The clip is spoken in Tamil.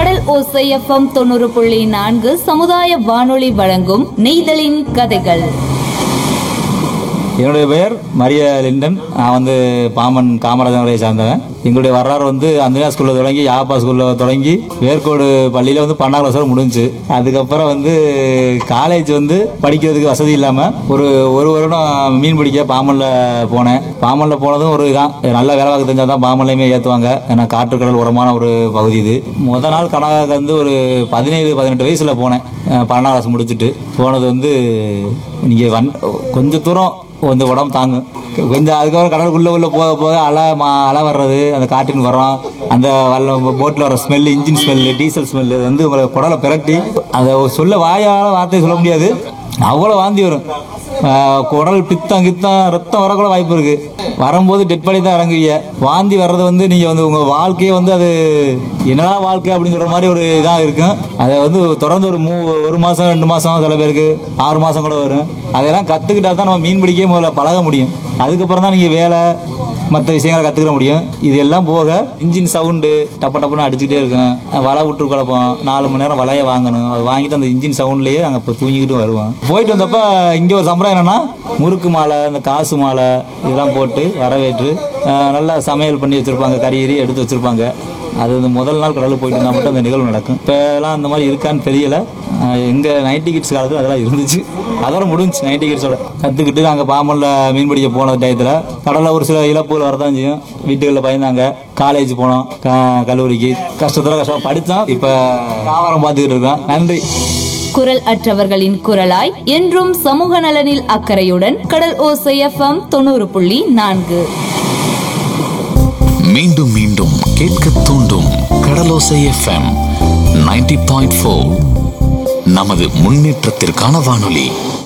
கடல் ஓசை எஃப்எம் தொண்ணூறு புள்ளி நான்கு சமுதாய வானொலி வழங்கும் நெய்தலின் கதைகள் என்னுடைய பெயர் மரிய லிண்டன் நான் வந்து பாமன் காமராஜர் நகரை சார்ந்தவன் எங்களுடைய வரலாறு வந்து அந்தனியா ஸ்கூலில் தொடங்கி யாப்பா ஸ்கூலில் தொடங்கி வேர்க்கோடு பள்ளியில் வந்து பன்னெண்டாம் கிளாஸ் வரை முடிஞ்சுச்சு அதுக்கப்புறம் வந்து காலேஜ் வந்து படிக்கிறதுக்கு வசதி இல்லாமல் ஒரு ஒரு வருடம் மீன் பிடிக்க பாமனில் போனேன் பாமனில் போனதும் ஒரு இதான் நல்ல வேலை பார்க்க தெரிஞ்சால் தான் பாமன்லையுமே ஏற்றுவாங்க ஏன்னா காற்றுக்கடல் உரமான ஒரு பகுதி இது முத நாள் கனகாக்கு வந்து ஒரு பதினேழு பதினெட்டு வயசில் போனேன் அஹ் பன்னெண்டாம் கிளாஸ் முடிச்சுட்டு போனது வந்து நீங்கள் வன் கொஞ்சம் தூரம் வந்து உடம்பு தாங்கும் கொஞ்சம் அதுக்கப்புறம் கடலுக்குள்ளே உள்ள போக போக அலை மா அலை வர்றது அந்த காற்றின் வரும் அந்த வல்ல போட்டில் வர smell engine smell diesel smell வந்து உங்களை குடலை பிரட்டி அதை சொல்ல வாயால் வார்த்தை சொல்ல முடியாது அவ்வளோ வாந்தி வரும் ஆஹ் குடல் பித்தம் கித்தம் ரத்தம் வரக்கூட வாய்ப்பு இருக்கு வரும்போது டெட் பாடி தான் இறங்குவீங்க வாந்தி வர்றது வந்து நீங்க வந்து உங்க வாழ்க்கையே வந்து அது என்னடா வாழ்க்கை அப்படிங்கிற மாதிரி ஒரு இதாக இருக்கும் அதை வந்து தொடர்ந்து ஒரு மூ ஒரு மாசம் ரெண்டு மாசம் சில பேருக்கு ஆறு மாசம் கூட வரும் அதெல்லாம் கத்துக்கிட்டா தான் நம்ம மீன் பிடிக்கவே முதல்ல பழக முடியும் அதுக்கப்புறம் தான் நீங்க வேலை மற்ற விஷயங்களை கற்றுக்கிற முடியும் இது எல்லாம் போக இன்ஜின் சவுண்டு டப்ப டப்புன்னு அடிச்சுக்கிட்டே இருக்கும் வலை விட்டு கிடப்போம் நாலு மணி நேரம் வலையை வாங்கணும் அது வாங்கிட்டு அந்த இன்ஜின் சவுண்ட்லேயே நாங்கள் இப்போ தூங்கிக்கிட்டு வருவோம் போயிட்டு வந்தப்ப இங்கே ஒரு சம்பிரதாயம் என்னன்னா முறுக்கு மாலை இந்த காசு மாலை இதெல்லாம் போட்டு வரவேற்று அஹ், நல்லா சமையல் பண்ணி வச்சுருப்பாங்க கறி கறி எடுத்து வச்சுருப்பாங்க அது இந்த முதல் நாள் கடலுக்கு போயிட்டு இருந்தால் மட்டும் அந்த நிகழ்வு நடக்கும் இப்போ எல்லாம் அந்த மாதிரி இருக்கான்னு தெரியல எங்கள் நைன்டி கிட்ஸ் காலத்தில் அதெல்லாம் இருந்துச்சு அதோட முடிஞ்சுச்சு நைன்டி கிட்ஸோட கற்றுக்கிட்டு நாங்கள் பாம்பனில் மீன் பிடிக்க போன டயத்தில் கடலில் ஒரு சில இழப்புகள் வரதான் செய்யும் வீட்டுகளில் பயந்தாங்க காலேஜ் போனோம் க- கல்லூரிக்கு கஷ்டத்தில் கஷ்டம் படித்தோம் இப்போ வியாபாரம் பார்த்துக்கிட்டு இருக்கோம் நன்றி குரல் அற்றவர்களின் குரலாய் என்றும் சமூக நலனில் அக்கறையுடன் கடல் ஓசை எஃப்எம் தொண்ணூறு புள்ளி நான்கு மீண்டும் மீண்டும் கேட்க தூண்டும் கடலோசை எஃப்எம் 90.4 பாயிண்ட் நமது முன்னேற்றத்திற்கான வானொலி